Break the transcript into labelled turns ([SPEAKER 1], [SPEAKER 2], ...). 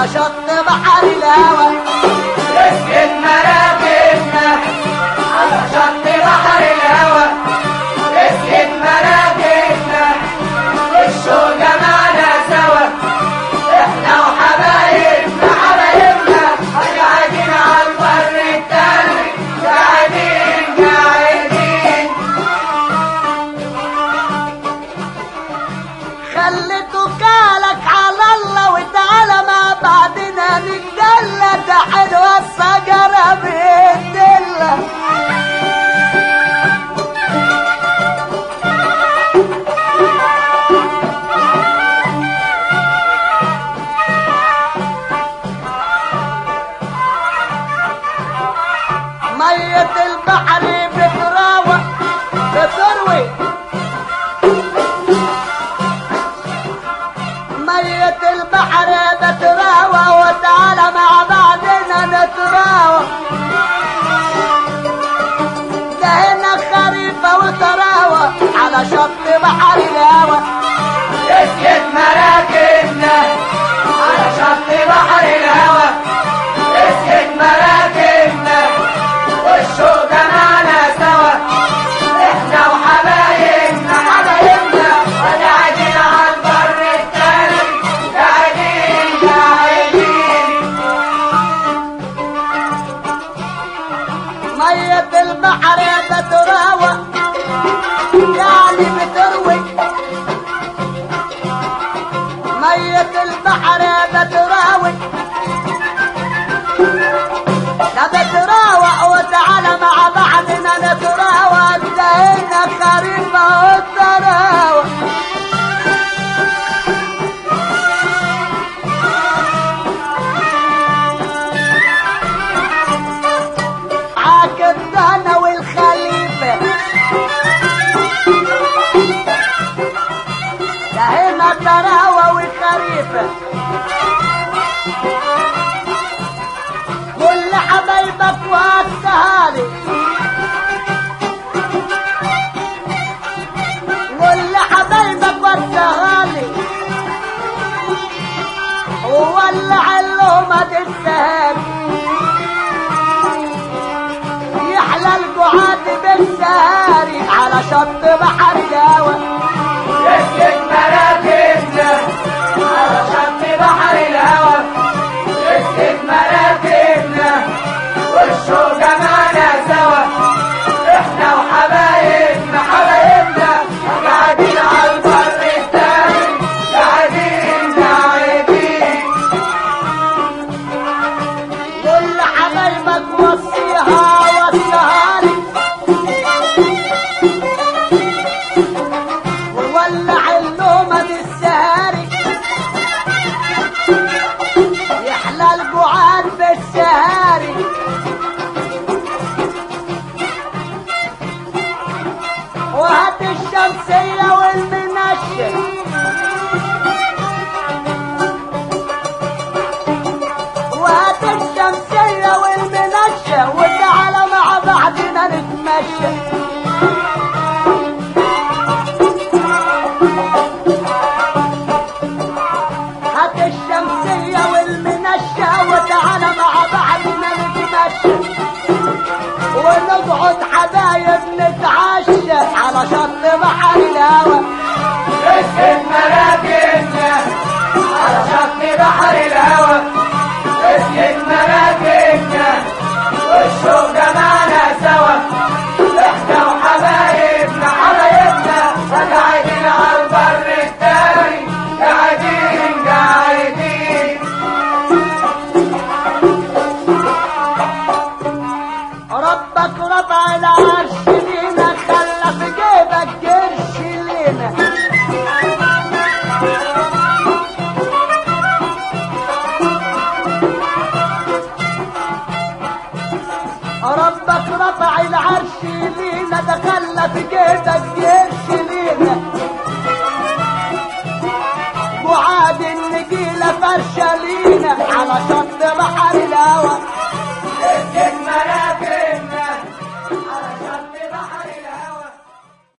[SPEAKER 1] على شط بحر الهوى
[SPEAKER 2] اسكت مراكبنا على شط بحر الهوى اسكت مراكبنا الشوق جمعنا سوا احنا وحبايبنا حبايبنا قاعدين على البر التاني قاعدين قاعدين
[SPEAKER 1] خليته كالك على الله وتعالى مع بعضنا نتدلى ده حلوة الشجرة بالدلة مية البحر بتراوى بتروي مية البحر بتراوى وتعالى مع بعضنا نتراوى ده هنا خريفة وتراوى على شط بحر الهوى
[SPEAKER 2] اسكت مراكبنا على شط بحر الهوى اسكت مراكبنا والشوق جمعنا سوا احنا وحبايبنا حبايبنا قاعدين على البر التاني قاعدين قاعدين
[SPEAKER 1] مية البحر بتراوى يعني بتروي مية البحر بتراوي لا بتراوى وتعالى مع بعضنا نتراوى انتهينا خريفة والتراوى عاكب انا والخليفة ده هنا تراوى وخريفة كل حبايبك وهتهالي كل حبايبك وهتهالي وولع اللومة السهل يحلى القعاد بالسهاري على شط بحر الهوى
[SPEAKER 2] اسكت مراكبنا على شط بحر الهوى اسكت مراكبنا والشوق جمعنا سوا احنا وحبايبنا حبايبنا قاعدين على البر التاني قاعدين قاعدين
[SPEAKER 1] كل حبايبك وصيها وصيهالي وولع اللومة بالسهاري يحلى القعاد بالسهاري وهات الشمسية والمنشر وهات الشمسية والمنشة وتعالى مع بعضنا نتمشى هات الشمسية والمنشة وتعالى مع بعضنا نتمشى ونقعد حبايب نتعشى على شط بحر الهوى
[SPEAKER 2] اسكت مراكبنا على شط بحر الهوى اسكت مراكبنا والشوق جمعنا سوا احنا وحبايبنا حبايبنا قاعدين على البر التاني قاعدين قاعدين
[SPEAKER 1] ربك رفع العرش لينا خلى في جيبك قرش لينا ربك رفع العرش لينا ده خلى في جيبك قرش لينا وعاد النجيلة فرشة لينا على شط بحر الهوى